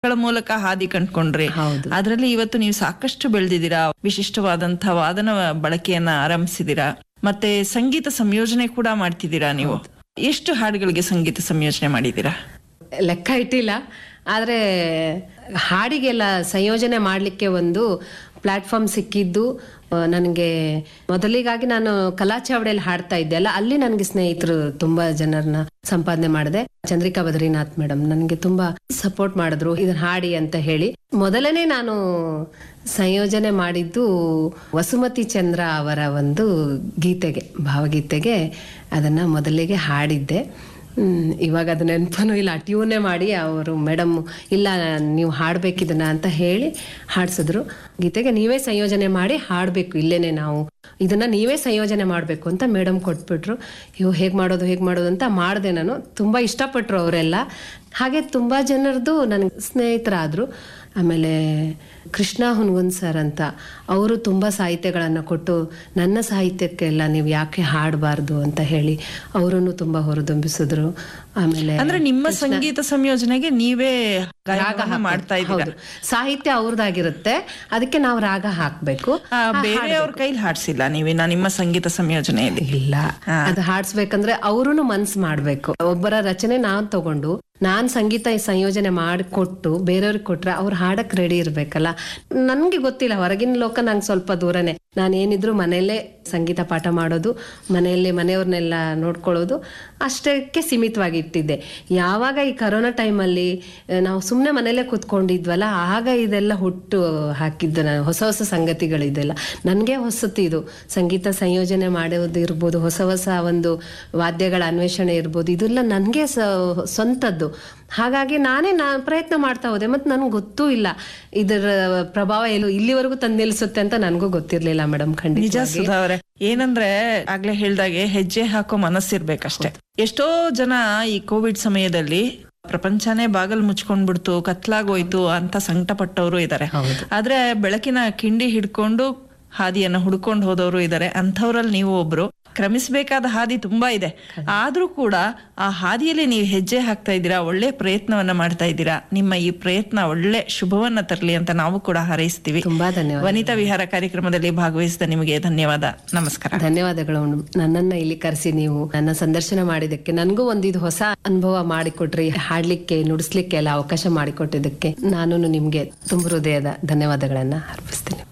ಗಳ ಮೂಲಕ ಹಾದಿ ಕಂಡ್ಕೊಂಡ್ರಿ ಹೌದು. ಅದರಲ್ಲಿ ಇವತ್ತು ನೀವು ಸಾಕಷ್ಟು ಬೆಳೆದಿದ್ದೀರಾ ವಿಶಿಷ್ಟವಾದಂತಹ ವಾದನ ಬಳಕೆಯನ್ನ ಆರಂಭಿಸಿದೀರಾ ಮತ್ತೆ ಸಂಗೀತ ಸಂಯೋಜನೆ ಕೂಡ ಮಾಡ್ತಿದ್ದೀರಾ ನೀವು ಎಷ್ಟು ಹಾಡುಗಳಿಗೆ ಸಂಗೀತ ಸಂಯೋಜನೆ ಮಾಡಿದ್ದೀರಾ ಲೆಕ್ಕ ಇಟ್ಟಿಲ್ಲ ಆದರೆ ಹಾಡಿಗೆಲ್ಲ ಸಂಯೋಜನೆ ಮಾಡಲಿಕ್ಕೆ ಒಂದು ಪ್ಲಾಟ್ಫಾರ್ಮ್ ಸಿಕ್ಕಿದ್ದು ಆ, ನನಗೆ ಮೊದಲಿಗಾಗಿ ನಾನು ಕಲಾ ಚಾವಡಿಯಲ್ಲಿ ಹಾಡ್ತಾ ಇದ್ದೆ ಅಲ್ಲ ಅಲ್ಲಿ ನನಗೆ ಸ್ನೇಹಿತರು ತುಂಬಾ ಜನರನ್ನ ಸಂಪಾದನೆ ಮಾಡಿದೆ ಚಂದ್ರಿಕಾ ಬದ್ರಿನಾಥ್ ಮೇಡಮ್ ನನಗೆ ತುಂಬಾ ಸಪೋರ್ಟ್ ಮಾಡಿದ್ರು ಇದನ್ನ ಹಾಡಿ ಅಂತ ಹೇಳಿ ಮೊದಲನೇ ನಾನು ಸಂಯೋಜನೆ ಮಾಡಿದ್ದು ವಸುಮತಿ ಚಂದ್ರ ಅವರ ಒಂದು ಗೀತೆಗೆ ಭಾವಗೀತೆಗೆ ಅದನ್ನ ಮೊದಲಿಗೆ ಹಾಡಿದ್ದೆ ಹ್ಮ್, ಇವಾಗ ಅದು ನೆನಪನೂ ಇಲ್ಲ ಟ್ಯೂನೇ ಮಾಡಿ ಅವರು ಮೇಡಮ್ ಇಲ್ಲ ನೀವು ಹಾಡ್ಬೇಕಿದನ್ನ ಅಂತ ಹೇಳಿ ಹಾಡ್ಸಿದ್ರು ಗೀತೆಗೆ ನೀವೇ ಸಂಯೋಜನೆ ಮಾಡಿ ಹಾಡಬೇಕು ಇಲ್ಲೇನೆ ನಾವು ಇದನ್ನ ನೀವೇ ಸಂಯೋಜನೆ ಮಾಡಬೇಕು ಅಂತ ಮೇಡಮ್ ಕೊಟ್ಬಿಟ್ರು ಅಯ್ಯೋ ಹೇಗೆ ಮಾಡೋದು ಹೇಗೆ ಮಾಡೋದು ಅಂತ ಮಾಡಿದೆ ನಾನು ತುಂಬ ಇಷ್ಟಪಟ್ಟರು ಅವರೆಲ್ಲ ಹಾಗೆ ತುಂಬ ಜನರದು ನನಗೆ ಸ್ನೇಹಿತರಾದರು ಆಮೇಲೆ ಕೃಷ್ಣ ಹುನ್ಗುನ್ ಸರ್ ಅಂತ ಅವರು ತುಂಬ ಸಾಹಿತ್ಯಗಳನ್ನು ಕೊಟ್ಟು ನನ್ನ ಸಾಹಿತ್ಯಕ್ಕೆಲ್ಲ ನೀವು ಯಾಕೆ ಹಾಡಬಾರ್ದು ಅಂತ ಹೇಳಿ ಅವರನ್ನು ತುಂಬ ಹೊರದುಂಬಿಸಿದ್ರು ಆಮೇಲೆ ಅಂದ್ರೆ ನಿಮ್ಮ ಸಂಗೀತ ಸಂಯೋಜನೆಗೆ ನೀವೇ ಗಾಯನವನ್ನ ಮಾಡ್ತಾ ಇದ್ದೀರಾ ಹೌದು ಸಾಹಿತ್ಯ ಅವ್ರದ್ದಾಗಿರುತ್ತೆ ಅದಕ್ಕೆ ನಾವು ರಾಗ ಹಾಕ್ಬೇಕು ಆ, ಬೇರೆಯವ್ರ ಕೈಲಿ ಹಾಡ್ಸಿಲ್ಲ ನೀವಿನ ನಿಮ್ಮ ಸಂಗೀತ ಸಂಯೋಜನೆಯಲ್ಲಿ ಇಲ್ಲ ಅದು ಹಾಡ್ಸ್ಬೇಕಂದ್ರೆ ಅವ್ರು ಮನ್ಸ್ ಮಾಡ್ಬೇಕು ಒಬ್ಬರ ರಚನೆ ನಾನ್ ತಗೊಂಡು ನಾನ್ ಸಂಗೀತ ಸಂಯೋಜನೆ ಮಾಡಿಕೊಟ್ಟು ಬೇರೆಯವ್ರಿಗೆ ಕೊಟ್ರೆ ಅವ್ರು ಹಾಡಕ್ ರೆಡಿ ಇರ್ಬೇಕಲ್ಲ ನನ್ಗೆ ಗೊತ್ತಿಲ್ಲ ಹೊರಗಿನ ಲೋಕ ನಂಗೆ ಸ್ವಲ್ಪ ದೂರನೇ ನಾನು ಏನಿದ್ರು ಮನೆಯಲ್ಲೇ ಸಂಗೀತ ಪಾಠ ಮಾಡೋದು ಮನೆಯಲ್ಲೇ ಮನೆಯವ್ರನ್ನೆಲ್ಲ ನೋಡ್ಕೊಳ್ಳೋದು ಅಷ್ಟಕ್ಕೆ ಸೀಮಿತವಾಗಿ ಇಟ್ಟಿದ್ದೆ ಯಾವಾಗ ಈ ಕರೋನಾ ಟೈಮಲ್ಲಿ ನಾವು ಸುಮ್ಮನೆ ಮನೆಯಲ್ಲೇ ಕೂತ್ಕೊಂಡಿದ್ವಲ್ಲ ಆಗ ಇದೆಲ್ಲ ಹುಟ್ಟು ಹಾಕಿದ್ದು ನಾನು ಹೊಸ ಹೊಸ ಸಂಗತಿಗಳಿದೆಲ್ಲ ನನಗೆ ಹೊಸತು ಇದು ಸಂಗೀತ ಸಂಯೋಜನೆ ಮಾಡೋದು ಇರ್ಬೋದು ಹೊಸ ಹೊಸ ಒಂದು ವಾದ್ಯಗಳ ಅನ್ವೇಷಣೆ ಇರ್ಬೋದು ಇದೆಲ್ಲ ನನಗೆ ಸ್ವಂತದ್ದು ಹಾಗಾಗಿ ನಾನೇ ನಾ ಪ್ರಯತ್ನ ಮಾಡ್ತಾ ಹೋದೆ ಮತ್ತು ನನಗೆ ಗೊತ್ತೂ ಇಲ್ಲ ಇದರ ಪ್ರಭಾವ ಎಲ್ಲೂ ಇಲ್ಲಿವರೆಗೂ ತಂದು ನಿಲ್ಲಿಸುತ್ತೆ ಅಂತ ನನಗೂ ಗೊತ್ತಿರ್ಲಿಲ್ಲ ಮೇಡಮ್ ಖಂಡಿತ ನಿಜ ಸುಧಾ ಅವ್ರೆ ಏನಂದ್ರೆ ಆಗ್ಲೇ ಹೇಳ್ದಾಗೆ ಹೆಜ್ಜೆ ಹಾಕೋ ಮನಸ್ಸಿರ್ಬೇಕಷ್ಟೇ ಎಷ್ಟೋ ಜನ ಈ ಕೋವಿಡ್ ಸಮಯದಲ್ಲಿ ಪ್ರಪಂಚನೇ ಬಾಗಲ್ ಮುಚ್ಕೊಂಡ್ಬಿಡ್ತು ಕತ್ಲಾಗೋಯ್ತು ಅಂತ ಸಂಕಟ ಪಟ್ಟವರು ಇದ್ದಾರೆ ಆದ್ರೆ ಬೆಳಕಿನ ಕಿಂಡಿ ಹಿಡ್ಕೊಂಡು ಹಾದಿಯನ್ನ ಹುಡ್ಕೊಂಡು ಹೋದವರು ಇದ್ದಾರೆ ಅಂಥವ್ರಲ್ಲಿ ನೀವು ಒಬ್ರು ಕ್ರಮಿಸಬೇಕಾದ ಹಾದಿ ತುಂಬಾ ಇದೆ ಆದ್ರೂ ಕೂಡ ಆ ಹಾದಿಯಲ್ಲಿ ನೀವು ಹೆಜ್ಜೆ ಹಾಕ್ತಾ ಇದ್ದೀರಾ ಒಳ್ಳೆ ಪ್ರಯತ್ನವನ್ನ ಮಾಡ್ತಾ ಇದ್ದೀರಾ ನಿಮ್ಮ ಈ ಪ್ರಯತ್ನ ಒಳ್ಳೆ ಶುಭವನ್ನ ತರಲಿ ಅಂತ ನಾವು ಕೂಡ ಹಾರೈಸ್ತೀವಿ ತುಂಬಾ ಧನ್ಯವಾದ ವನಿತಾ ವಿಹಾರ ಕಾರ್ಯಕ್ರಮದಲ್ಲಿ ಭಾಗವಹಿಸಿದ ನಿಮಗೆ ಧನ್ಯವಾದ ನಮಸ್ಕಾರ ಧನ್ಯವಾದಗಳು ಮೇಡಮ್. ನನ್ನನ್ನ ಇಲ್ಲಿ ಕರೆಸಿ ನೀವು ನನ್ನ ಸಂದರ್ಶನ ಮಾಡಿದಕ್ಕೆ ನನಗೂ ಒಂದು ಇದು ಹೊಸ ಅನುಭವ ಮಾಡಿಕೊಟ್ರಿ ಹಾಡ್ಲಿಕ್ಕೆ ನುಡಿಸ್ಲಿಕ್ಕೆ ಎಲ್ಲ ಅವಕಾಶ ಮಾಡಿಕೊಟ್ಟಿದ್ದಕ್ಕೆ ನಾನು ನಿಮ್ಗೆ ತುಂಬ ಹೃದಯದ ಧನ್ಯವಾದಗಳನ್ನ ಅರ್ಪಿಸ್ತೀನಿ